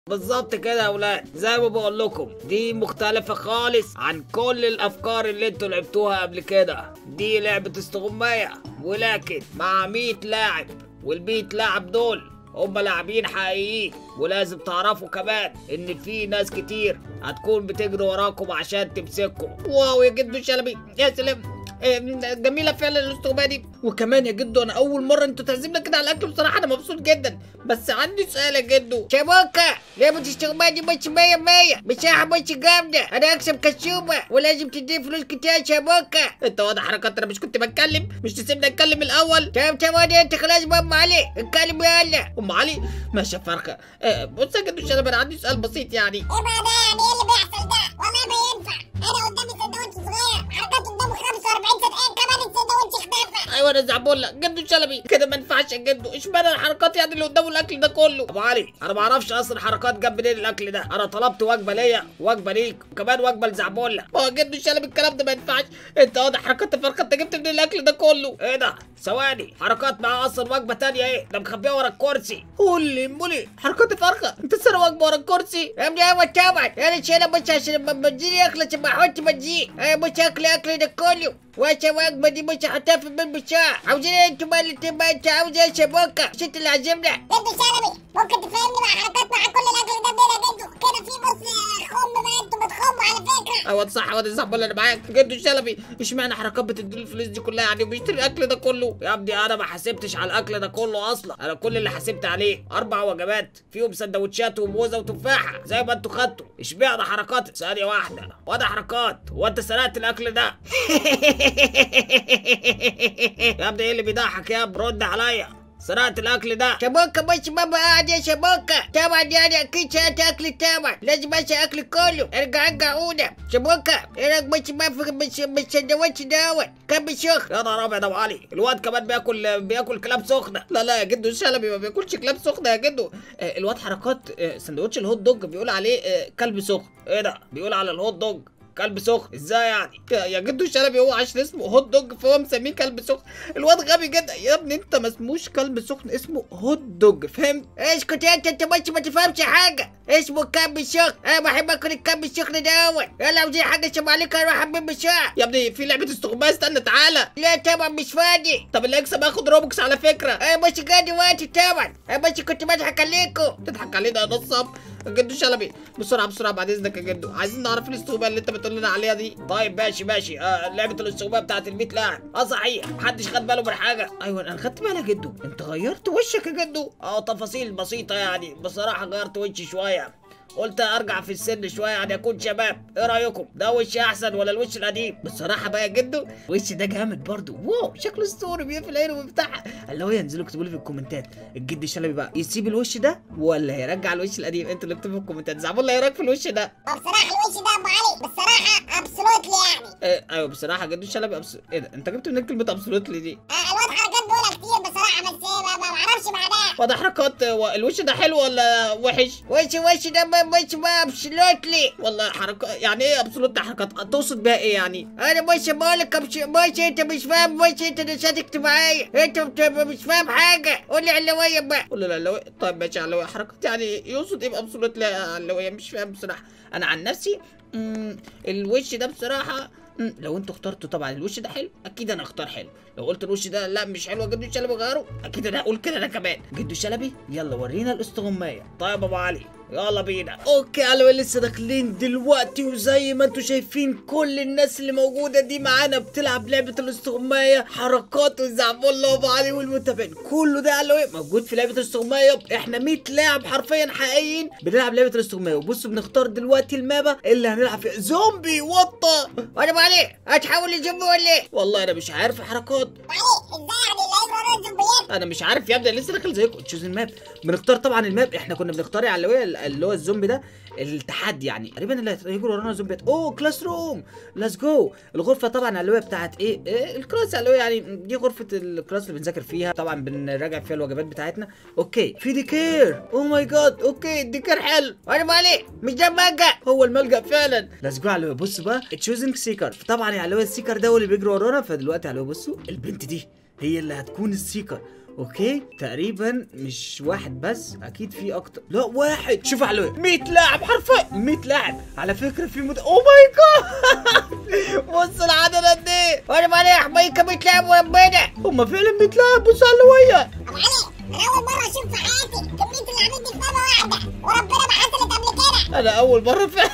بالظبط كده يا اولاد زي ما بقول لكم دي مختلفة خالص عن كل الافكار اللي انتوا لعبتوها قبل كده دي لعبة استغماية ولكن مع 100 لاعب وال100 لاعب دول هم لاعبين حقيقيين ولازم تعرفوا كمان ان في ناس كتير هتكون بتجري وراكم عشان تمسككم واو يا جدو شلبي يا سلام إيه، جميلة فعلا الاستغماية دي وكمان يا جدو انا اول مرة انتوا تعزمنا كده على الاكل بصراحة انا مبسوط جدا بس عندي سؤال يا جدو شبوكة لعبة الاستغماية دي مش مية مية مساحة مش جامدة أنا أكسب كسومة ولازم تدي فلوس كتير يا شبوكة انت واضح حركات انا مش كنت بتكلم مش تسيبني اتكلم الاول طب تمام أنت خلاص بابا علي اتكلم يلا ام علي ماشي يا فرخه آه، بص يا جدو شلبي انا عندي سؤال بسيط يعني ايه بقى ده يعني ايه اللي بيحصل ده؟ والله ما ينفع انا قدامي سندوتش صغير حركات قدامه 45 دقيقة كمان السندوتش اختفى ايوه انا زعبولة جدو شلبي كده ما ينفعش يا جدو اشمعنى الحركات يعني اللي قدامه الاكل ده كله ابو علي انا ما اعرفش اصلا حركات جاب منين الاكل ده انا طلبت وجبه ليا وجبه ليك وكمان وجبه لزعبولة ما هو جدو شلبي الكلام ده ما ينفعش انت واضح حركات الفرخه انت جبت منين الاكل ده كله ايه ده ثواني حركات معاه اصلا وجبه تانية ايه ده مخبيها ورا الكرسي قولي مولي حركات الفرخه انت سرق وجبه ورا الكرسي يا ابني أيوة طبعا أنا شايلة مش عشان لما بنزين يخلص ما أحط بنزين أنا مش أكل أكل ده كله وعشان وجبة دي مش هحطها في البيت بساعة عاوزين انتوا بقى اللي تبقى انت عاوزة يا شبوكة ست اللي عزمنا جدو شلبي ممكن تفهمني مع حركات مع كل الاكل ده منين يا جدو؟ كده في بص خم ما انتوا بتخموا على فكرة ايوه صح واد الزعبولة انا معاك جدو شلبي اشمعنى حركات بتديله الفلوس دي كلها يعني وبيشتري الاكل ده كله يا ابني انا ما حسبتش على الاكل ده كله اصلا انا كل اللي حسبت عليه اربع وجبات فيهم سندوتشات وموزه وتفاحه زي ما انتوا خدتوا اشمعنى حركات ثانيه واحده واد حركات هو انت سرقت الاكل ده يا ابني ايه اللي بيضحك يا برد عليا سرقت الاكل ده شبوكة مش بابا قاعد يا شبوكة طبعا يعني أكيد ساعات أكل طبعا لازم أسأل أكل كله ارجع ارجع أولى شبوكة إيه رأيك مش ما في مش مش سندوتش دوت كان بشخ يا نهار ابيض يا ابو علي الواد كمان بياكل بياكل كلاب سخنه لا لا يا جدو الشلبي ما بياكلش كلاب سخنه يا جدو آه، الواد حركات آه، سندوتش الهوت دوج بيقول عليه آه، كلب سخن ايه ده بيقول على الهوت دوج كلب سخن ازاي يعني يا- يا جدو الشلبي هو عشان اسمه هوت دوج فهو مسميه كلب سخن الواد غبي جدا يا ابني انت ما اسموش كلب سخن اسمه هوت دوج فهمت اسكت انت انت مش ما تفهمش حاجة اسمه كان بشخ أنا بحب أكل الكان بشخ دوت يلا عاوزين حاجة شبه عليك أروح أحمل بساعة يا ابني في لعبه استغماية استنى تعالى لا طبعا مش فاضي طب اللي يكسب ياخد روبوكس على فكره انا مش قادر وقتي طبعا انا بس كنت بضحك عليكم تضحك علينا يا نصاب جدو شلبي بسرعه بسرعه بعد اذنك يا جدو عايزين نعرف الاستغمايه اللي انت بتقول لنا عليها دي طيب ماشي ماشي آه لعبه الاستغمايه بتاعت ال 100 لاعب اه صحيح محدش خد باله من حاجه ايوه انا خدت بالي يا جدو انت غيرت وشك يا جدو اه تفاصيل بسيطه يعني بصراحه غيرت وشي شويه قلت ارجع في السن شويه يعني اكون شباب ايه رايكم ده وش احسن ولا الوش القديم بصراحه بقى يا جدو الوش ده جامد برضو واو شكله اسطوري بيقفل عينه ويفتحها اللي هو ينزلوا اكتبوا لي في الكومنتات الجد الشلبي بقى يسيب الوش ده ولا يرجع الوش القديم انتوا اللي اكتبوا في الكومنتات زعبوا الله ايه رايك في الوش ده وبصراحة الوش ده ابو علي بصراحة ابسولوتلي يعني إيه ايوه بصراحه جد الشلبي أبس... ايه ده انت جبت منين كلمه ابسولوتلي دي آه الواد حركات بيقولها كتير بصراحة بس ما ما بعرفش معناها واضح حركات هو الوش ده حلو ولا وحش وش وش ده ما مش ما ابسولوتلي والله حركات يعني ايه ابسولوت حركات تقصد بيها ايه يعني انا مش بقولك مش مش انت مش فاهم مش انت نسيتك معايا انت بت- مش فاهم حاجه قول لي علوية بقى قول له العلوية طيب ماشي علوية حركات يعني يقصد ايه بابسولوت لا علوية مش فاهم بصراحة انا عن نفسي مم الوش ده بصراحة مم لو انتوا اخترتوا طبعا الوش ده حلو اكيد انا اختار حلو لو قلت الوش ده لا مش حلو جدو الشلبي غيره اكيد انا هقول كده انا كمان جدو الشلبي يلا ورينا الاستغماية طيب ابو علي يلا بينا اوكي على لسه داخلين دلوقتي وزي ما انتوا شايفين كل الناس اللي موجوده دي معانا بتلعب لعبه الاستغمايه حركات وزعبولة وابو علي والمتابعين كله ده على موجود في لعبه الاستغمايه احنا 100 لاعب حرفيا حقيقيين بنلعب لعبه الاستغمايه وبصوا بنختار دلوقتي المابا اللي هنلعب فيها زومبي وطه وانا عليه هتحول لزومبي ولا ايه والله انا مش عارف حركات علي ازاي يعني اللي هيجروا الزومبيات انا مش عارف يا ابني لسه داخل زيكم تشوز الماب بنختار طبعا الماب احنا كنا بنختار على اللي هو اللي هو الزومبي ده التحدي يعني تقريبا اللي هيجروا ورانا زومبيات اوه كلاس روم ليتس جو الغرفه طبعا اللي هو بتاعت ايه, إيه الكلاس اللي هو يعني دي غرفه الكلاس اللي بنذاكر فيها طبعا بنراجع فيها الوجبات بتاعتنا اوكي في ديكير اوه ماي جاد اوكي الديكير حلو وانا عليه مش ده ملجأ هو الملجأ فعلا ليتس جو على بص بقى تشوزنج سيكر طبعا يعني هو السيكر ده هو اللي بيجري ورانا فدلوقتي على بصوا البنت دي هي اللي هتكون السيكر اوكي تقريبا مش واحد بس اكيد في اكتر لا واحد شوف على 100 لاعب حرفيا 100 لاعب على فكره في مد... او ماي جاد بص العدد قد ايه وانا مالي يا حمايكا بتلعب وربنا هم فعلا 100 لاعب بص على اللويه ابو علي انا اول مره اشوف في حياتي كميه اللعيبه دي في مره واحده وربنا ما حصلت قبل كده انا اول مره فعلا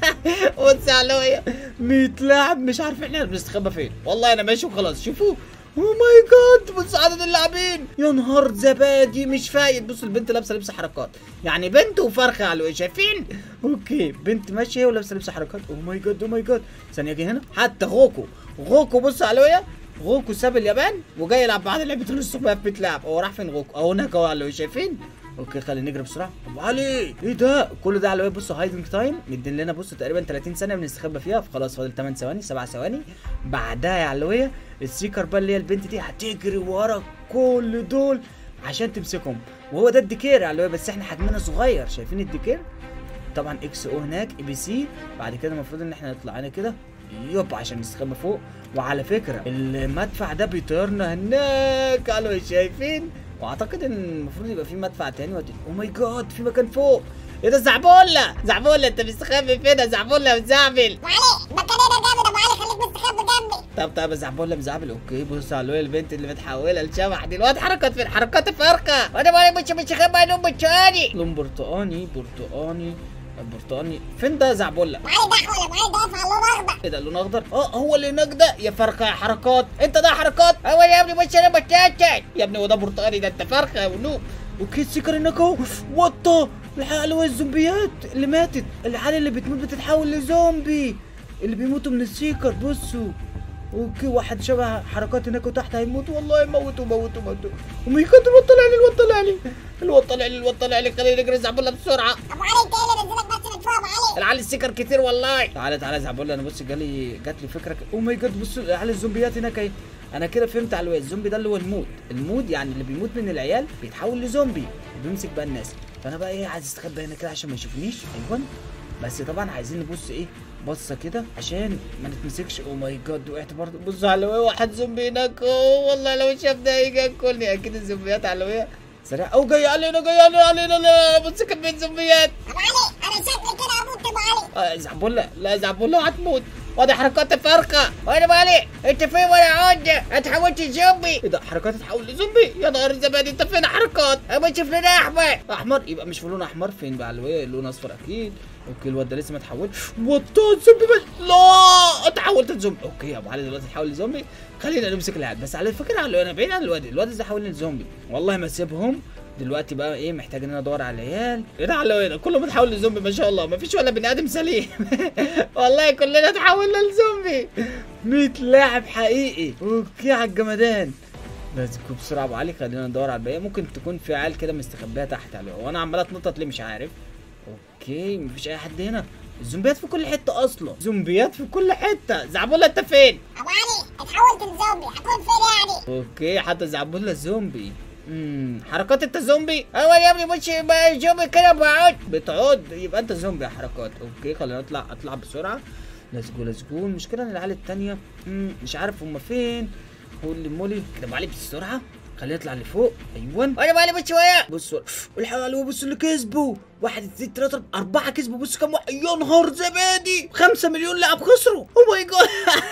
بص على اللويه 100 لاعب مش عارف احنا بنستخبى فين والله انا ماشي وخلاص شوفوا او ماي جاد بص عدد اللاعبين يا نهار زبادي مش فايت بص البنت لابسه لبس حركات يعني بنت وفرخه على الوجه شايفين اوكي بنت ماشيه ولابسه لبس حركات او ماي جاد او ماي جاد ثانيه اجي هنا حتى غوكو غوكو بص على الوجه غوكو ساب اليابان وجاي يلعب بعد لعبه الصبح في بتلعب هو راح فين غوكو اهو هناك اهو على الوجه شايفين اوكي خلينا نجري بسرعه ابو علي ايه ده كل ده على الويب بصوا هايدنج تايم مدين لنا بصوا تقريبا 30 ثانيه بنستخبى فيها فخلاص فاضل 8 ثواني 7 ثواني بعدها يا علويه السيكر بقى اللي هي البنت دي هتجري ورا كل دول عشان تمسكهم وهو ده الديكير يا علويه بس احنا حجمنا صغير شايفين الديكير طبعا اكس او هناك اي بي سي بعد كده المفروض ان احنا نطلع هنا كده يب عشان نستخبى فوق وعلى فكره المدفع ده بيطيرنا هناك قالوا شايفين واعتقد ان المفروض يبقى في مدفع تاني ودي او ماي جاد في مكان فوق ايه ده زعبولة زعبولة انت مستخبي فين يا زعبولة يا مزعبل ابو علي المكان هنا جامد ابو علي خليك مستخبي جنبي طب طب يا زعبولة مزعبل اوكي بص على الويل البنت اللي متحولة لشبح دي الواد حركات فين حركات فرقة وانا مالي مش مستخبى عنهم بتشاني لون برتقاني برتقاني برتقاني فين ده يا زعبولة ابو علي دخل ابو علي دافع اللون اخضر ايه ده لون اخضر اه هو اللي هناك ده يا فرخة يا حركات انت ده حركات هو يا ابني مش انا بتاتا يا ابني وده برتقالي ده انت فرخه يا ونوب اوكي السكر هناك اهو وطه الحق اللي هو الزومبيات اللي ماتت الحال اللي بتموت بتتحول لزومبي اللي بيموتوا من السيكر بصوا اوكي واحد شبه حركات هناك وتحت هيموت والله موتوا موتوا موتوا وميكات الواد طلع لي الواد طلع لي الواد طلع لي الواد طلع لي خلينا نجري زعبولة بسرعه ابو علي انت ايه اللي نزلك بس من فوق ابو علي العيال السكر كتير والله تعالى تعالى زعبولة انا بص جالي جات لي فكره او ماي جاد بص العيال الزومبيات هناك اهي انا كده فهمت على الواد الزومبي ده اللي هو المود المود يعني اللي بيموت من العيال بيتحول لزومبي وبيمسك بقى الناس فانا بقى ايه عايز استخبى هنا كده عشان ما يشوفنيش ايوه بس طبعا عايزين نبص ايه بصه كده عشان ما نتمسكش او ماي جاد وقعت برضه بص على الواد واحد زومبي هناك أوه، والله لو شافنا هيجي ياكلني اكيد الزومبيات على الواد سريع او جاي علينا جاي علينا علينا لا بص كميه زومبيات ابو علي انا شكلي كده هموت ابو علي آه، زعبولة لا زعبولة هتموت وادي حركات فرقة وانا مالي انت فين وانا عود اتحولت زومبي ايه ده حركات تتحول لزومبي يا نهار زبادي انت فين حركات اما تشوف لنا احمر احمر يبقى مش في لون احمر فين بقى الويه لون اصفر اكيد اوكي الواد ده لسه ما اتحولش وطا زومبي بس لا اتحولت لزومبي اوكي يا ابو علي دلوقتي اتحول لزومبي خلينا نمسك العيال بس على فكره على انا بعيد عن الواد الواد ده حولني لزومبي والله ما اسيبهم دلوقتي بقى ايه محتاج ان انا ادور على العيال ايه ده على وين كله متحول لزومبي ما شاء الله ما فيش ولا بني ادم سليم والله كلنا اتحولنا لزومبي 100 لاعب حقيقي اوكي على الجمدان لازم تكون بسرعه ابو علي خلينا ندور على الباقي ممكن تكون في عيال كده مستخبيه تحت على وانا عمال اتنطط ليه مش عارف اوكي مفيش اي حد هنا الزومبيات في كل حته اصلا زومبيات في كل حته زعبولة انت فين ابو علي اتحولت لزومبي هكون فين يعني اوكي حتى زعبولة زومبي امم حركات انت زومبي هو يا ابني مش ما زومبي كده بعود بتعود يبقى انت زومبي يا حركات اوكي خلينا نطلع اطلع بسرعه ليتس جو ليتس جو المشكله ان العيال التانية مم، مش عارف هم فين هولي مولي كده ابو علي بسرعه خلينا نطلع لفوق ايوه وانا مالي مش شويه بصوا الحلوة بصوا اللي كسبوا واحد اثنين ثلاثة أربعة كسبوا بصوا كام واحد يا نهار زبادي خمسة مليون لاعب خسروا أو ماي جاد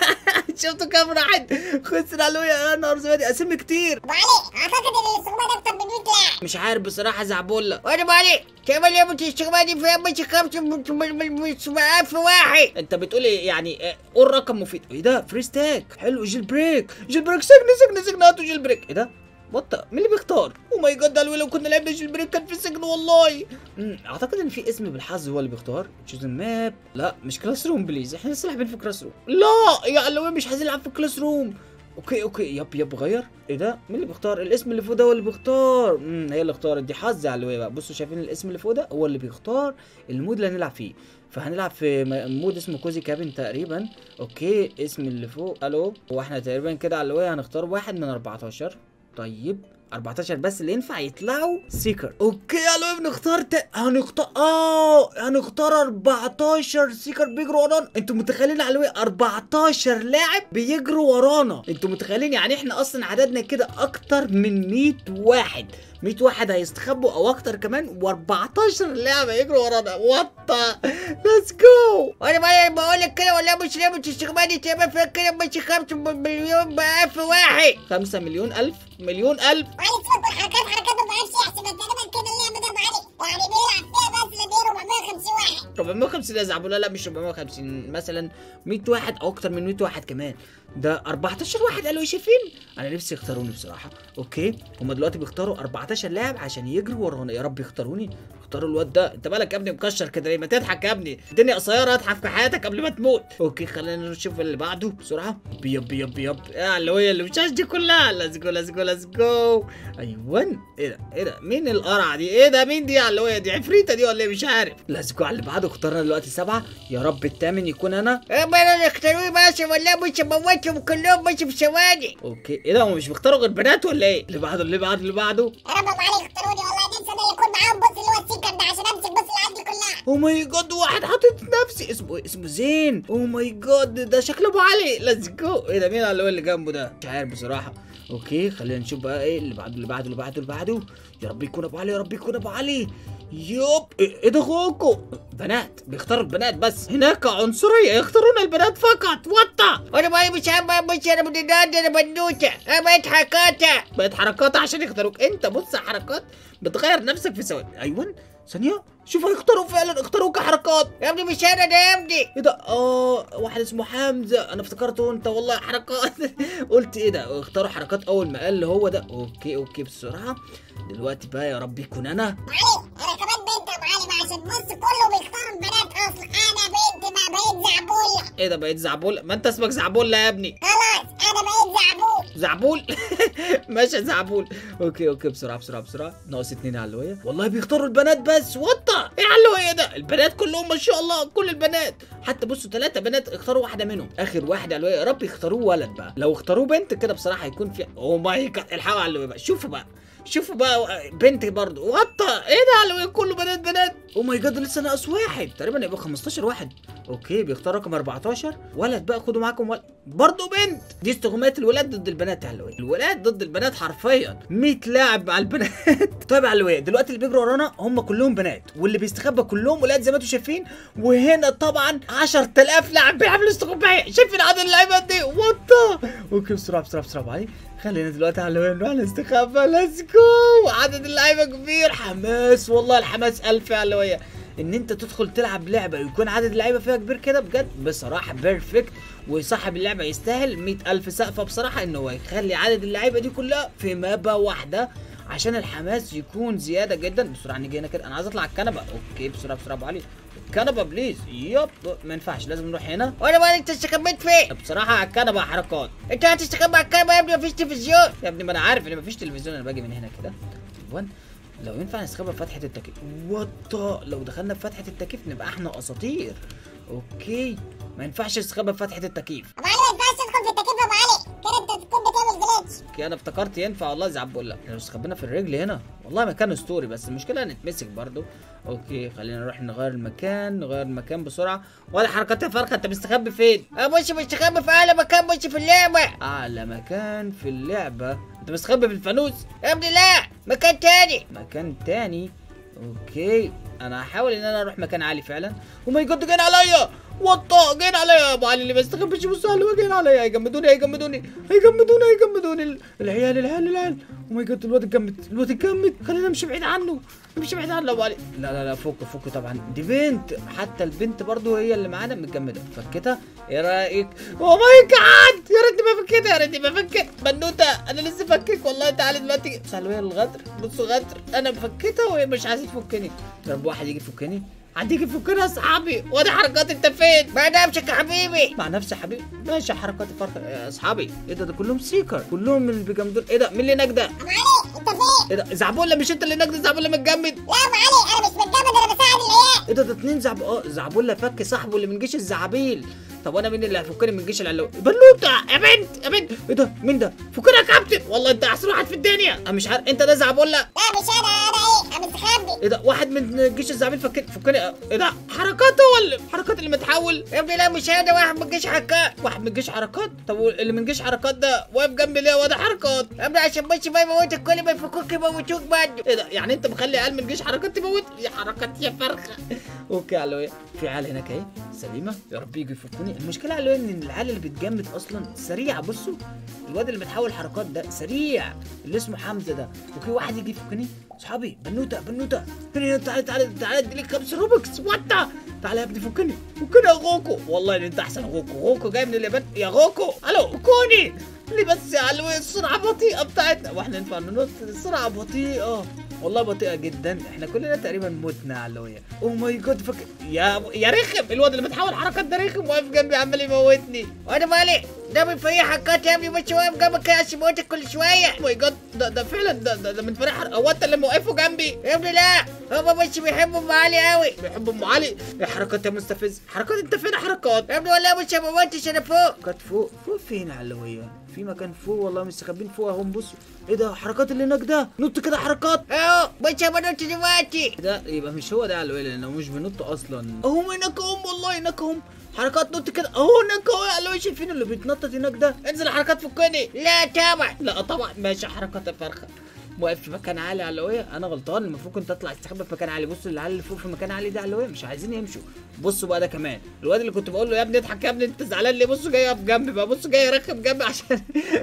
شفتوا كام واحد خسر على يا نهار زبادي أسامي كتير ابو علي اعتقد ان الاستقبال اكتر من 100 لاعب مش عارف بصراحة زعبولة وانا مالي كمان يا ابني الشغلانه دي فيها مش خمسه مش معاه في واحد انت بتقول ايه يعني اه، قول رقم مفيد ايه ده فريز تاج حلو جيل بريك جيل بريك سجن سجن سجن هاتوا جيل بريك ايه ده بطة مين اللي بيختار؟ او ماي جاد ده لو كنا لعبنا جيل بريك كان في سجن والله امم اعتقد ان في اسم بالحظ هو اللي بيختار تشوز ماب لا مش كلاس روم بليز احنا لسه لاعبين في كلاس روم لا يا علوي مش عايزين نلعب في كلاس روم اوكي اوكي يب يب غير ايه ده مين اللي بيختار الاسم اللي فوق ده هو اللي بيختار امم هي اللي اختارت دي حظ يا علوي بقى بصوا شايفين الاسم اللي فوق ده هو اللي بيختار المود اللي هنلعب فيه فهنلعب في م- مود اسمه كوزي كابن تقريبا اوكي اسم اللي فوق الو هو احنا تقريبا كده على الوي هنختار واحد من 14 طيب 14 بس اللي ينفع يطلعوا سيكر اوكي يا لو بنختار ت... هنختار اه هنختار 14 سيكر بيجروا ورانا انتوا متخيلين على الوي 14 لاعب بيجروا ورانا انتوا متخيلين يعني احنا اصلا عددنا كده اكتر من 100 واحد 100 واحد هيستخبوا او اكتر كمان و14 لاعب هيجروا ورانا وات ليتس جو وانا ما بقول لك كده ولا مش ليه بتستخدمني تبقى فيها كده مش 5 مليون بألف واحد 5 مليون الف مليون الف وعلي سيبك من حركات حركات ما بعرفش يحسب تقريبا كده اللعبه ده معلي يعني بيلعب فيها بس اللي بيه 450 واحد 450 يا زعبولة لا مش 450 مثلا 100 واحد او اكتر من 100 واحد كمان ده 14 واحد قالوا شايفين انا نفسي يختاروني بصراحه اوكي هما دلوقتي بيختاروا 14 لاعب عشان يجروا ورانا يا رب يختاروني اختاروا الواد ده انت مالك يا ابني مكشر كده ليه ما تضحك يا ابني الدنيا قصيره اضحك في حياتك قبل ما تموت اوكي خلينا نشوف اللي بعده بسرعه بيب بيب بيب يا اللي هي اللي مش دي كلها ليتس جو ليتس جو ليتس جو ايوه ايه ده ايه ده مين القرعه دي ايه ده مين دي يا اللي هي دي عفريته دي ولا ايه مش عارف ليتس جو على اللي بعده اخترنا دلوقتي سبعه يا رب الثامن يكون انا اما انا اختاروي ماشي ولا مش موتهم كلهم مش في ثواني اوكي ايه ده هم مش بيختاروا غير بنات ولا ايه اللي بعده اللي بعده اللي بعده يا رب معلي اختاروني والله نفسي انا يكون معاهم بص اللي هو السيكر ده عشان امسك بص اللي عندي كلها او ماي جاد واحد حاطط نفسي اسمه اسمه زين او ماي جاد ده شكله ابو علي ليتس جو ايه ده مين اللي هو اللي جنبه ده مش عارف بصراحه اوكي خلينا نشوف بقى ايه اللي بعده اللي بعده اللي بعده اللي بعده يا رب يكون ابو علي يا رب يكون ابو علي يوب ايه إيه ده خوكو بنات بيختاروا البنات بس هناك عنصريه يختارون البنات فقط وطا وانا ما مش عارف مش انا من النادي انا بنوته انا بقيت حركاتها بقت حركات عشان يختاروك انت بص حركات بتغير نفسك في ثواني ايوه ثانيه شوف هيختاروا فعلا اختاروك حركات يا ابني مش انا ده يا ابني ايه ده اه واحد اسمه حمزه انا افتكرته انت والله حركات قلت ايه ده اختاروا حركات اول ما قال لي هو ده اوكي اوكي بسرعه دلوقتي بقى يا رب يكون انا معلي انا كمان بنت يا معلي بقى عشان بص كله بيختار البنات اصلا انا بنت ما بقيت زعبوله ايه ده بقيت زعبول ما انت اسمك زعبول يا ابني خلاص انا بقيت زعبول زعبول ماشي يا زعبول اوكي اوكي بسرعه بسرعه بسرعه ناقص اتنين على اللويه والله بيختاروا البنات بس وطا ايه على اللويه ده البنات كلهم ما شاء الله كل البنات حتى بصوا ثلاثه بنات اختاروا واحده منهم اخر واحد على اللويه يا رب يختاروه ولد بقى لو اختاروه بنت كده بصراحه هيكون في او ماي جاد الحقوا على اللويه بقى شوفوا بقى شوفوا بقى بنت برضه وطا ايه ده على اللويه كله بنات بنات او ماي جاد لسه ناقص واحد تقريبا يبقى 15 واحد اوكي بيختار رقم 14 ولد بقى خدوا معاكم ولد برضه بنت دي استغمات الولاد ضد البنات يا علوية الولاد ضد البنات حرفيا 100 لاعب مع البنات طيب يا علوية دلوقتي اللي بيجروا ورانا هم كلهم بنات واللي بيستخبى كلهم ولاد زي ما انتم شايفين وهنا طبعا 10000 لاعب بيعملوا استغماية شايفين عدد اللعيبه دي وات اوكي بسرعه بسرعه بسرعه معايا خلينا دلوقتي على علوية نروح نستخبى ليتس جو عدد اللعيبه كبير حماس والله الحماس ألف يا علوية ان انت تدخل تلعب لعبه ويكون عدد اللعيبه فيها كبير كده بجد بصراحه بيرفكت وصاحب اللعبه يستاهل مئة ألف سقفه بصراحه ان هو يخلي عدد اللعيبه دي كلها في مابا واحده عشان الحماس يكون زياده جدا بسرعه نيجي هنا كده انا عايز اطلع على الكنبه اوكي بسرعه بسرعه ابو علي الكنبه بليز يب ما ينفعش لازم نروح هنا وانا ما انت استخبيت فين بصراحه على الكنبه حركات انت هتستخبى على الكلمه يا ابني مفيش تلفزيون يا ابني ما انا عارف ان مفيش تلفزيون انا باجي من هنا كده ايوه لو ينفع نستخبى في فتحه التكييف وطا لو دخلنا في فتحه التكييف نبقى احنا اساطير اوكي ما ينفعش نستخبى في فتحه التكييف ابو علي ما ينفعش تدخل في التكييف يا ابو علي كده انت تكون بتعمل جليتش اوكي انا افتكرت ينفع والله زي عبد الله لو استخبينا في الرجل هنا والله مكان اسطوري بس المشكله نتمسك برضو اوكي خلينا نروح نغير المكان نغير المكان بسرعه ولا حركات يا فرخه انت مستخبي فين انا مش مستخبي في اعلى مكان مش في اللعبه اعلى مكان في اللعبه انت مستخبي في الفانوس يا ابني لا مكان تاني مكان تاني اوكي انا هحاول ان انا اروح مكان عالي فعلا وما يجد جايين عليا وطا جايين عليا يا ابو علي اللي ما يستخبيش بصوا على اللي جايين عليا هيجمدوني هيجمدوني هيجمدوني هيجمدوني ال- العيال العيال العيال وما يجد الواد اتجمد الواد اتجمد خلينا نمشي بعيد عنه نمشي بعيد عنه يا ابو علي لا لا لا فك فك طبعا دي بنت حتى البنت برضو هي اللي معانا متجمده فكتها ايه رايك او ماي جاد يا ريتني ما فكيتها يا ريتني ما فكيت بنوته انا لسه فكك والله تعالي دلوقتي بس على الغدر بصوا غدر انا فكيتها وهي مش عايزه تفكني طب واحد يجي يفكني حد يجي يفكني يا صحابي وادي حركات انت فين ما نمسك يا حبيبي مع نفسي يا حبيبي ماشي حركات فرق يا اصحابي ايه ده ده كلهم سيكر كلهم من اللي بيجمدون ايه ده مين اللي نجده ابو علي انت فين ايه ده زعبوله مش انت اللي نجده زعبوله متجمد لا ابو علي انا مش متجمد انا بساعد العيال ايه ده ده اتنين زعب اه زعبوله فك صاحبه اللي من جيش الزعابيل طب وانا مين اللي هيفكني من الجيش العلوي بنوته يا بنت يا بنت ايه ده مين ده فكني يا كابتن والله انت احسن واحد في الدنيا انا مش عارف انت ده زعبولة لا مش انا انا ايه انا مستخبي ايه ده واحد من الجيش الزعبين فكني فكني ايه ده حركاته ولا حركات اللي متحول يا ابني لا مش انا واحد ما تجيش حكا واحد من جيش حركات طب اللي من جيش حركات ده واقف جنبي ليه وده حركات يا ابني عشان بس ما يموتك كل ما يفكوك يموتوك بعده ايه ده يعني انت مخلي عيال من جيش حركات تموت يا حركات يا فرخه اوكي علوية في عيال هناك اهي سليمه يا رب يجوا يفكوني المشكله علوية ان العيال اللي بتجمد اصلا سريعه بصوا الواد اللي متحول حركات ده سريع اللي اسمه حمزه ده وفي واحد يجي يفكني اصحابي بنوته بنوته هنا تعالى تعالى تعالى اديلك خمس روبكس وات تعالى يا ابني فكني فكني يا غوكو والله ان انت احسن غوكو غوكو جاي من اليابان يا غوكو الو فكوني ليه بس يا علوي السرعه بطيئه بتاعتنا واحنا ينفع ننط السرعه بطيئه والله بطيئه جدا احنا كلنا تقريبا متنا يا علوية اوه ماي جاد فك يا يا رخم الواد اللي متحول حركات ده رخم واقف جنبي عمال يموتني وانا مالي ده من فريق حكات يا ابني بس واقف جنبك كده عشان يموتك كل شويه اوه ماي جاد ده ده فعلا ده ده, ده من فريق حركات هو انت اللي موقفه جنبي يا ابني لا هما بس بيحبوا ام علي قوي بيحب ام علي يا حركات يا مستفز حركات انت فين يا حركات يا ابني والله مش ما موتش انا فوق كانت فوق فوق فين يا علوية في مكان فوق والله مستخبين فوق اهم بصوا ايه ده حركات اللي هناك ده نط كده حركات اهو مش بنط دلوقتي ده يبقى مش هو ده يا علوية لانه مش بنط اصلا اهم هناك هم والله هناك هم حركات نط كده اهو هناك اهو يا علوية شايفين اللي بيتنطط هناك ده انزل يا حركات فكني لا طبعا لا طبعا ماشي حركات الفرخه واقف في مكان عالي يا علوية انا غلطان المفروض كنت اطلع استخبى في مكان عالي بصوا العيال اللي فوق في مكان عالي ده علوية مش عايزين يمشوا بصوا بقى ده كمان الواد اللي كنت بقول له يا ابني اضحك يا ابني انت زعلان ليه بصوا جاي يقف جنبي بقى بصوا جاي يرخم جنبي عشان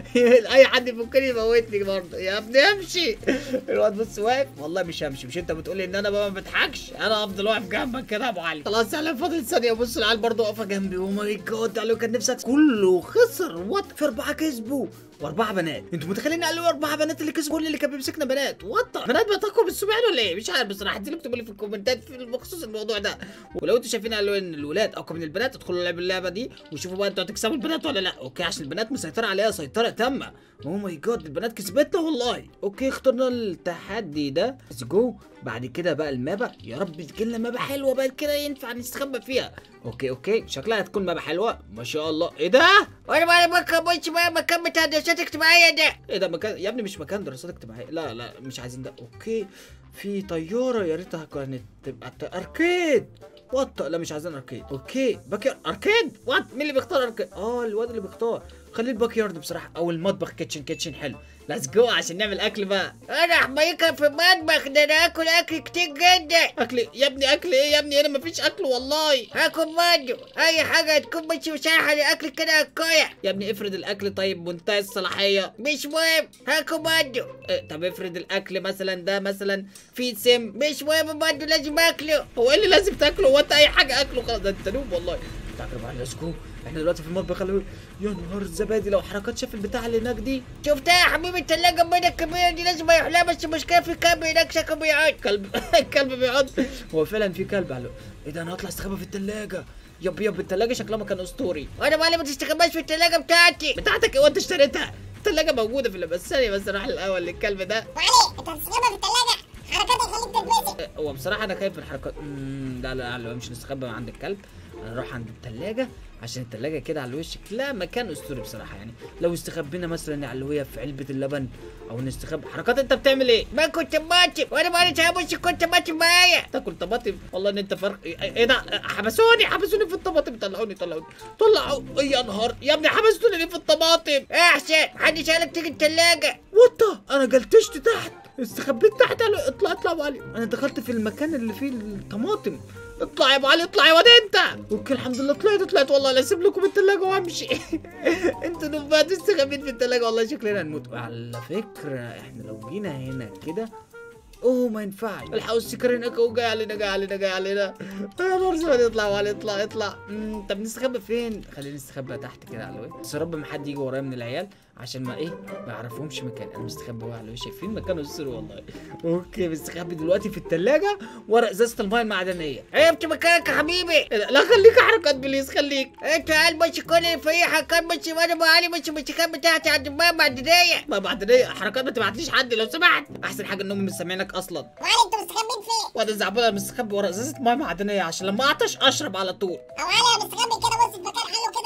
اي حد يفكني يموتني برضه يا ابني امشي الواد بص واقف والله مش همشي مش انت بتقول لي ان انا بقى ما بضحكش انا افضل واقف جنبك كده يا ابو علي خلاص يعني فاضل ثانيه بص العيال برضه واقفه جنبي او ماي جاد علوي كان نفسك كله خسر وات في اربعه كسبوا واربعه بنات انتوا متخيلين قالوا اربعه بنات اللي كسبوا كل اللي كان بيمسكنا بنات وات بنات بتاكلوا بالسبعين ولا ايه مش عارف بصراحه انتوا اكتبوا لي في الكومنتات في بخصوص الموضوع ده ولو انتوا شايفين قالوا ان الولاد اقوى من البنات ادخلوا لعبوا اللعبه دي وشوفوا بقى انتوا هتكسبوا البنات ولا لا اوكي عشان البنات مسيطره عليها سيطره تامه اوه ماي جاد البنات كسبتنا والله اوكي اخترنا التحدي ده ليتس جو بعد كده بقى المابا يا رب تجي لنا مابا حلوه بقى كده ينفع نستخبى فيها اوكي اوكي شكلها هتكون مابا حلوه ما شاء الله ايه ده وانا مالي مكان مش بقى مكان بتاع دراسات اجتماعيه ده ايه ده مكان يا ابني مش مكان دراسات اجتماعيه لا لا مش عايزين ده اوكي في طياره يا ريتها كانت تبقى ت- اركيد وات لا مش عايزين اركيد اوكي باك يارد اركيد وات مين اللي بيختار اركيد اه الواد اللي بيختار خلي الباك يارد بصراحه او المطبخ كيتشن كيتشن حلو ليتس جو عشان نعمل اكل بقى انا حمايكها في المطبخ ده انا اكل اكل كتير جدا اكل يا ابني اكل ايه يا ابني هنا مفيش اكل والله هاكل برضه اي حاجه تكون مش مساحه لاكل كده هكاية يا ابني افرض الاكل طيب منتهي الصلاحيه مش مهم هاكل برضه إيه طب افرض الاكل مثلا ده مثلا فيه سم مش مهم برضه لازم اكله هو ايه اللي لازم تاكله هو انت اي حاجه اكله خلاص ده انت نوب والله تعالى بقى ليتس جو احنا دلوقتي في المطبخ قالوا يا نهار الزبادي لو حركات شاف البتاع اللي هناك دي شفتها يا حبيبي التلاجة بينا الكبيرة دي لازم يحلها بس المشكلة في كلب هناك شكله بيقعد كلب الكلب بيقعد هو فعلا في كلب قالوا ايه ده انا هطلع استخبى في الثلاجه يب يب الثلاجه شكلها مكان اسطوري وانا مالي ما تستخباش في التلاجة بتاعتي بتاعتك ايه وانت اشتريتها الثلاجه موجوده في بس ثانيه بس اروح الاول للكلب ده وعلي انت بتستخبى في الثلاجه حركات هيخليك تتمسك إيه، هو بصراحه انا خايف من الحركات مم، لا لا لا مش نستخبى عند الكلب انا اروح عند الثلاجه عشان الثلاجه كده على الوش لا مكان اسطوري بصراحه يعني لو استخبينا مثلا على الهويه في علبه اللبن او نستخبى حركات انت بتعمل ايه ما كنت طماطم وانا مالي تعبش كنت طماطم معايا تاكل طماطم والله ان انت فرق ايه إيه ده حبسوني حبسوني في الطماطم طلعوني طلعوني طلعوا يا نهار يا ابني حبستوني ليه في الطماطم احسن حد سألك تيجي التلاجة وات انا جلتشت تحت استخبيت تحت قالوا اطلع اطلع يا ابو علي انا دخلت في المكان اللي فيه الطماطم اطلع يا ابو علي اطلع يا واد انت اوكي الحمد لله طلعت طلعت والله لا اسيب لكم الثلاجه وامشي انتوا نبات استخبيت في الثلاجه والله شكلنا هنموت على فكره احنا لو جينا هنا كده اوه ما ينفعش الحقوا السكر هناك اهو جاي علينا جاي علينا جاي علينا يا نهار اسود اطلع وعلي اطلع اطلع أمم، طب نستخبى فين خلينا نستخبى تحت كده على الوش بس يا رب ما حد يجي ورايا من العيال عشان ما ايه ما يعرفهمش مكان انا مستخبي ورا على الوش شايفين مكانه السر والله اوكي مستخبي دلوقتي في الثلاجه ورا ازازه المايه المعدنيه عرفت مكانك يا حبيبي إيه ده؟ لا خليك حركات بليز خليك انت قال مش كل اللي فيها كان مش وانا معالي مش مش كان بتاعتي عند الماء معدنية ما بعدين حركات ما تبعتليش حد لو سمحت احسن حاجه انهم مش سامعينك اصلا وعلي انتوا مستخبين فين واد الزعبله مستخبي ورا ازازه مايه معدنيه عشان لما اعطش اشرب على طول او علي انا مستخبي كده بص في مكان حلو كده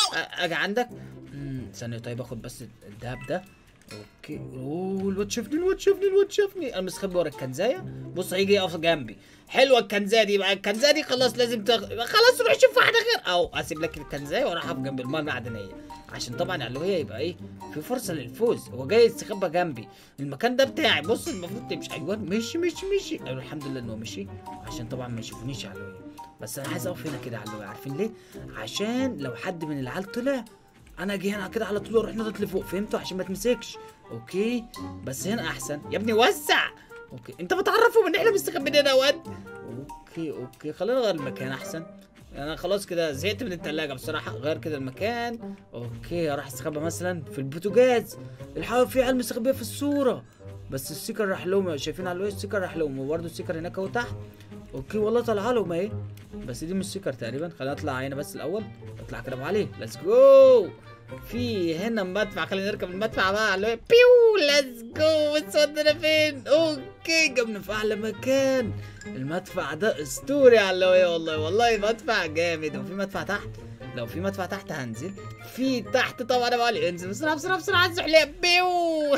أ- اجي عندك امم ثانيه طيب اخد بس الدهب ده اوكي اوه الواد شافني الواد شافني الواد شافني انا مستخبي ورا الكنزايه بص هيجي يقف جنبي حلوه الكنزايه دي بقى الكنزايه دي خلاص لازم تغ... خلاص روح شوف واحده غير او اسيب لك الكنزايه واروح اقف جنب الماء المعدنيه عشان طبعا اللي هي يبقى ايه في فرصه للفوز هو جاي يستخبى جنبي المكان ده بتاعي بص المفروض تمشي ايوه مشي مشي مشي أيوة الحمد لله انه مشي عشان طبعا ما يشوفنيش يا علوية بس انا عايز اقف هنا كده يا علوية عارفين ليه عشان لو حد من العيال طلع انا اجي هنا كده على طول اروح نطط لفوق فهمتوا عشان ما تمسكش اوكي بس هنا احسن يا ابني وسع اوكي انت بتعرفهم ان احنا مستخبيين هنا يا واد اوكي اوكي خلينا نغير المكان احسن انا خلاص كده زهقت من التلاجة بصراحة غير كده المكان اوكي راح استخبى مثلا في البوتاجاز الحقيقة في عيال مستخبية في الصورة بس السيكر راح لهم شايفين على الوش السيكر راح لهم وبرده السيكر هناك اهو تحت اوكي والله طالعه لهم اهي بس دي مش سيكر تقريبا خلينا نطلع هنا بس الاول اطلع كده أبو علي ليتس جو في هنا مدفع خلينا نركب المدفع بقى اللي هو بيو ليتس جو بس ودنا فين اوكي جبنا في اعلى مكان المدفع ده اسطوري على اللي هو والله والله مدفع جامد وفي مدفع تحت لو في مدفع تحت هنزل في تحت طبعا ابو علي انزل بسرعه بسرعه بسرعه على الزحليق بيو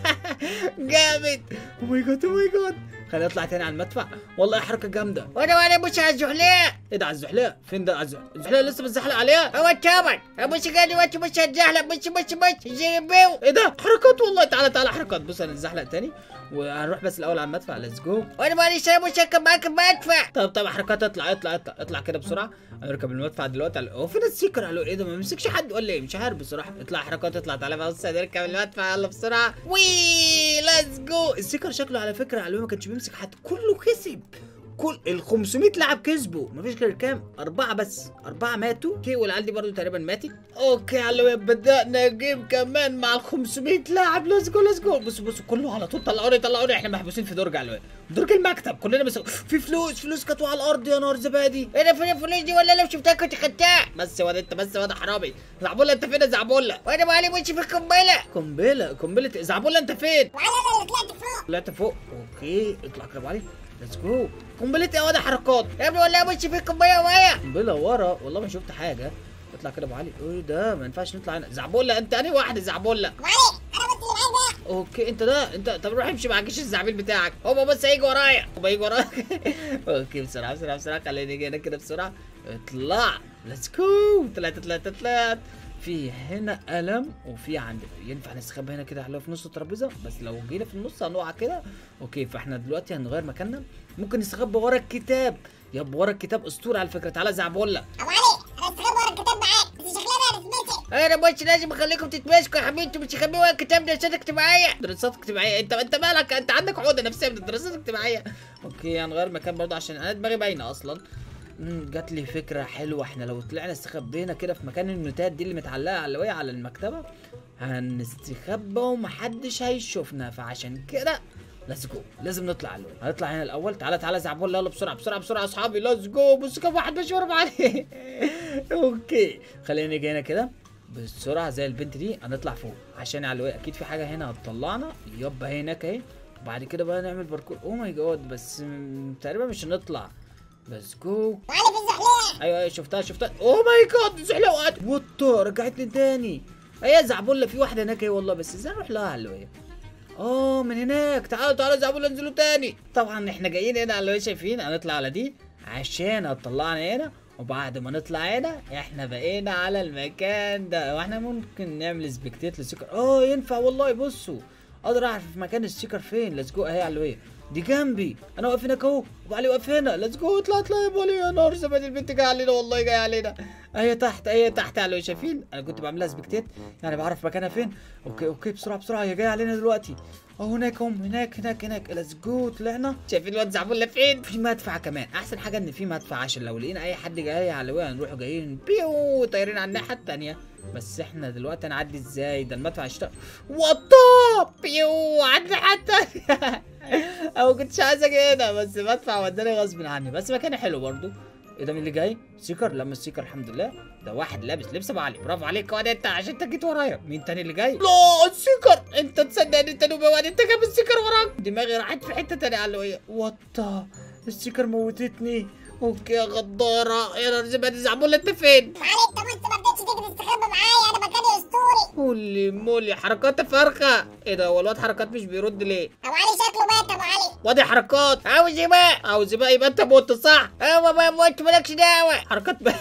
جامد او ماي جاد او ماي جاد خلينا نطلع تاني على المدفع والله حركه جامده وانا وانا مش على الزحليق ايه ده على الزحليق فين ده على الزحليق الزحليق لسه بتزحلق عليها هو التابع مش قاعد دلوقتي مش هتزحلق مش مش مش زي بيو ايه ده حركات والله تعالى تعالى حركات بص هنزحلق تاني وهنروح بس الاول على المدفع ليتس جو وانا مالي سنة مش هركب معاك المدفع طب طب حركات اطلع اطلع اطلع اطلع كده بسرعه هنركب المدفع دلوقتي على هو فين السيكر على ايه ده ما بيمسكش حد ولا ايه مش عارف بصراحه اطلع حركات اطلع تعالى بس هنركب المدفع يلا بسرعه وي ليتس جو السيكر شكله على فكره على ما كانش بيمسك حد كله كسب كل ال 500 لاعب كسبوا مفيش غير كام أربعة بس أربعة ماتوا اوكي والعيال دي برضو تقريبا ماتت اوكي على بدأنا جيم كمان مع ال 500 لاعب ليتس جو ليتس جو بصوا بصوا كله على طول طلعوني طلعوني احنا محبوسين في درج على درج المكتب كلنا بس في فلوس فلوس كانت على الأرض يا نهار زبادي انا فين الفلوس دي ولا لو شفتها كنت خدتها بس يا واد انت بس يا واد حرامي زعبولة انت فين يا زعبولة وانا مالي مش في القنبلة قنبلة قنبلة زعبولة انت فين وعلى انا اللي طلعت فوق طلعت فوق اوكي اطلع كده علي ليتس جو قنبلة يا واد حركات يا ابني والله مش في القنبلة ويا قنبله ورا والله ما شفت حاجه اطلع كده ابو علي ايه ده ما ينفعش نطلع هنا زعبولة انت انهي واحد زعبولة وعلي انا بس اللي معاك ده اوكي انت ده انت طب روح امشي مع الجيش الزعبيل بتاعك هما بس هيجوا ورايا هما هيجوا ورايا اوكي بسرعه بسرعه بسرعه خليني اجي هنا كده بسرعه اطلع ليتس جو طلعت طلعت طلعت في هنا قلم وفي عند ينفع نستخبى هنا كده حلوه في نص الترابيزه بس لو جينا في النص هنقع كده اوكي فاحنا دلوقتي هنغير مكاننا ممكن نستخبى ورا الكتاب يب ورا الكتاب اسطوره على فكره تعالى زعبولة ابو علي انا استخبى ورا الكتاب معاك بس شكلها بقى نتمسك انا مش لازم اخليكم تتمسكوا يا حبيبي انتوا مش تخبيوا ورا الكتاب ده دراسات اجتماعية دراسات اجتماعيه انت انت مالك انت عندك عقده نفسيه من الدراسات الاجتماعيه اوكي هنغير مكان برضه عشان انا دماغي باينه اصلا امم جات لي فكره حلوه احنا لو طلعنا استخبينا كده في مكان النوتات دي اللي متعلقه على الوية على المكتبه هنستخبى ومحدش هيشوفنا فعشان كده ليتس جو لازم نطلع على الوية هنطلع هنا الاول تعالى تعالى زعبول يلا بسرعه بسرعه بسرعه يا اصحابي ليتس جو بص كم واحد ماشي ورا عليه اوكي خلينا نيجي هنا كده بسرعه زي البنت دي هنطلع فوق عشان على الوقت اكيد في حاجه هنا هتطلعنا يبقى هناك اهي وبعد كده بقى نعمل باركور او ماي جاد بس م- تقريبا مش هنطلع بس جو وعلي في الزحلية ايوه ايوه شفتها شفتها او ماي جاد زحلة وقعت وات رجعت لي تاني هي زعبولة في واحده هناك اهي والله بس ازاي نروح لها على الوقت اه من هناك تعالوا تعالوا زعبولة انزلوا تاني طبعا احنا جايين هنا على الوقت شايفين هنطلع على دي عشان هتطلعنا هنا وبعد ما نطلع هنا احنا بقينا على المكان ده واحنا ممكن نعمل سبكتيت للسيكر اه ينفع والله بصوا اقدر اعرف مكان السيكر فين ليتس جو اهي على الوية دي جنبي انا واقف هناك اهو وعلي واقف هنا ليتس جو اطلع اطلع يا بالي يا نهار زبادي البنت جايه علينا والله جايه علينا اهي تحت اهي تحت على الوية شايفين انا كنت بعملها سبكتيت يعني بعرف مكانها فين اوكي اوكي بسرعه بسرعه هي جايه علينا دلوقتي اهو هناك هم هناك هناك هناك ليتس جو طلعنا شايفين الواد زعبولة فين في مدفع كمان احسن حاجه ان في مدفع عشان لو لقينا اي حد جاي على الوية هنروح جايين بيو طايرين على الناحيه التانيه بس احنا دلوقتي هنعدي ازاي ده المدفع اشتغل وطا بيو عدى حتى انا ما كنتش عايز اجي هنا بس المدفع وداني غصب عني بس مكاني حلو برضو ايه ده مين اللي جاي؟ سيكر لما السيكر الحمد لله ده واحد لابس لبس ابو علي برافو عليك واد انت عشان انت جيت ورايا مين تاني اللي جاي؟ لا السيكر انت تصدق ان انت نوبي واد انت جايب السيكر وراك دماغي راحت في حته تانيه على الوية وطا السيكر موتتني اوكي يا غداره يا نهار زبادي زعبولة انت فين؟ وعلي انت بص ما رضيتش تيجي تستخبى معايا انا مكاني اسطوري هولي مولي حركات فرخه ايه ده هو الواد حركات مش بيرد ليه ابو علي شكله مات ابو علي وادي حركات عاوز ايه بقى عاوز بقى يبقى انت موت صح هو بقى موت مالكش دعوه حركات بقى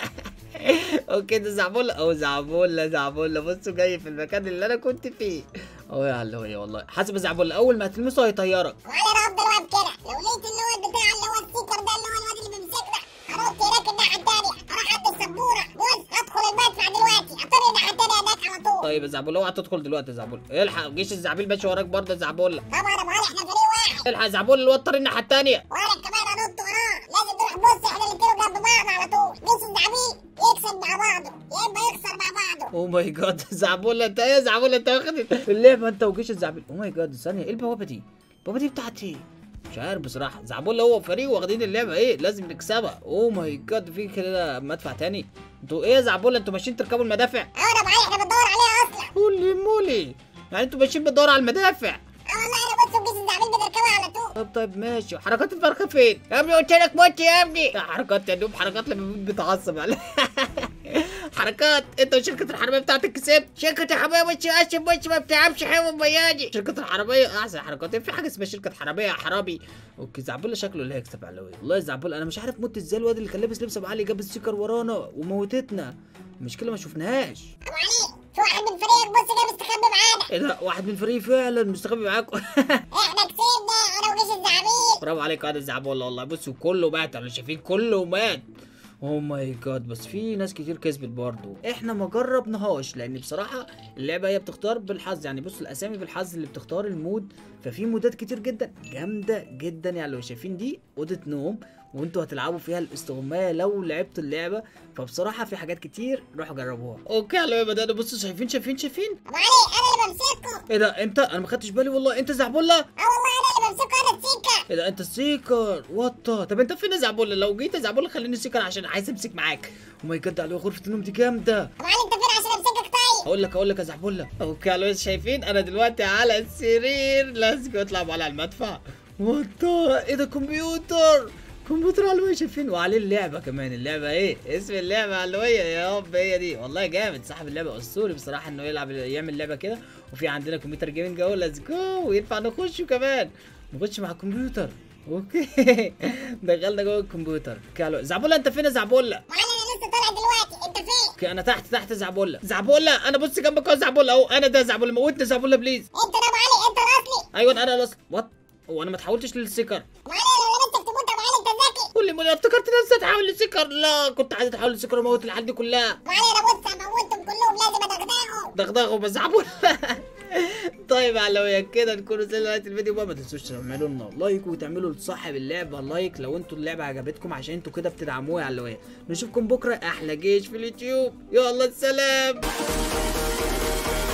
اوكي ده زعبولة او زعبولة زعبولة بصوا جاي في المكان اللي انا كنت فيه اهو يا علوية والله حسب زعبولة اول ما هتلمسه هيطيرك وعلي انا افضل واقف كده لو لقيت اللي هو البتاع اللي هو السيكر ده اللي هو الواد اللي بيمسكنا هنط هناك الناحيه التانيه اروح عند السبوره بص ادخل المدفع دلوقتي اطير الناحيه التانيه هناك على طول طيب يا زعبولة اوعى تدخل دلوقتي يا زعبولة الحق جيش الزعبيل ماشي وراك برضه يا زعبولة طبعا ابو علي احنا فريق واحد الحق يا زعبولة الواد طار الناحية التانية وانا كمان انط وراه لازم نروح بص احنا الاتنين جنب بعض على طول جيش الزعبيل يكسب مع بعضه يا اما يخسر مع بعضه او ماي جاد زعبولة انت ايه يا زعبولة انت واخد اللعبة انت وجيش الزعبيل او ماي جاد ثانية ايه البوابة دي؟ البوابة دي بتاعت ايه؟ مش عارف بصراحة زعبولة هو فريق واخدين اللعبة ايه لازم نكسبها او ماي جاد في كده مدفع تاني انتوا ايه يا زعبولة انتوا ماشيين تركبوا المدافع؟ اه انا ابو علي احنا بندور عليها اصلا هولي مولي يعني انتوا ماشيين بتدوروا على المدافع اه والله انا بص وجيش الزعبيل بنركبها على طول طب طيب ماشي حركات الفرخة فين؟ يا ابني قلت لك موت يا ابني يا حركات يا دوب حركات لما بيموت بتعصب على حركات انت وشركة الحربية بتاعتك كسبت شركة الحمام بس اسف بس ما بتعرفش حمام بيادي شركة الحربية احسن حركات في حاجة اسمها شركة حربية يا حرامي اوكي زعبولة شكله اللي هيكسب علوي والله زعبولة انا مش عارف موت ازاي الواد اللي كان لابس لبس ابو علي جاب السيكر ورانا وموتتنا المشكلة ما شفناهاش ابو علي في واحد من فريقك بص جاي مستخبي معانا ايه ده واحد من الفريق فعلا مستخبي معاكم احنا كسبنا انا وجيش الزعبيل برافو عليك يا زعبولة والله بصوا كله مات انا شايفين كله مات اوه ماي جاد بس في ناس كتير كسبت برضه احنا ما جربناهاش لان بصراحه اللعبه هي بتختار بالحظ يعني بصوا الاسامي بالحظ اللي بتختار المود ففي مودات كتير جدا جامده جدا يعني لو شايفين دي اوضه نوم وانتوا هتلعبوا فيها الاستغمايه لو لعبتوا اللعبه فبصراحه في حاجات كتير روحوا جربوها اوكي يا بدأنا بصوا شايفين شايفين شايفين ابو علي انا اللي بمسكه ايه ده انت انا ما خدتش بالي والله انت زعبولة اه والله انا اللي بمسكه انا السيكر ايه ده انت السيكر وطه طب انت فين يا زعبولة لو جيت يا زعبولة خليني السيكر عشان عايز امسك معاك او ماي جاد على غرفه النوم دي جامده ابو علي انت فين عشان امسكك طيب اقول لك اقول لك يا زعبولة اوكي يا لويس شايفين انا دلوقتي على السرير لازم اطلع على المدفع وطه ايه ده كمبيوتر كمبيوتر علوية شايفين وعليه اللعبة كمان اللعبة ايه اسم اللعبة علوية يا رب هي دي والله جامد صاحب اللعبة اسطوري بصراحة انه يلعب يعمل لعبة كده وفي عندنا كمبيوتر جيمنج اهو ليتس جو وينفع نخش كمان نخش مع الكمبيوتر اوكي دخلنا جوه الكمبيوتر كالو زعبولة انت فين يا زعبولة ابو علي انا لسه طالع دلوقتي انت فين اوكي انا تحت تحت زعبولة زعبولة انا بص جنبك اهو زعبولة اهو انا ده زعبولة موتني زعبولة بليز انت ده ابو علي انت الاصلي ايوه انا الاصل وات هو انا ما تحولتش للسكر ابو علي لو لمستك تموت ابو علي انت ذكي قول لي ما انا افتكرت نفسي اتحول لسكر لا كنت عايز اتحول لسكر واموت العيال دي كلها ابو علي انا بص هموتهم كلهم لازم ادغدغهم دغدغوا بزعبول طيب على كده نكون وصلنا لغايه الفيديو بقى ما تنسوش تعملوا لنا لايك وتعملوا لصاحب اللعبه لايك لو انتوا اللعبه عجبتكم عشان انتوا كده بتدعموها يا علوية نشوفكم بكره احلى جيش في اليوتيوب يلا سلام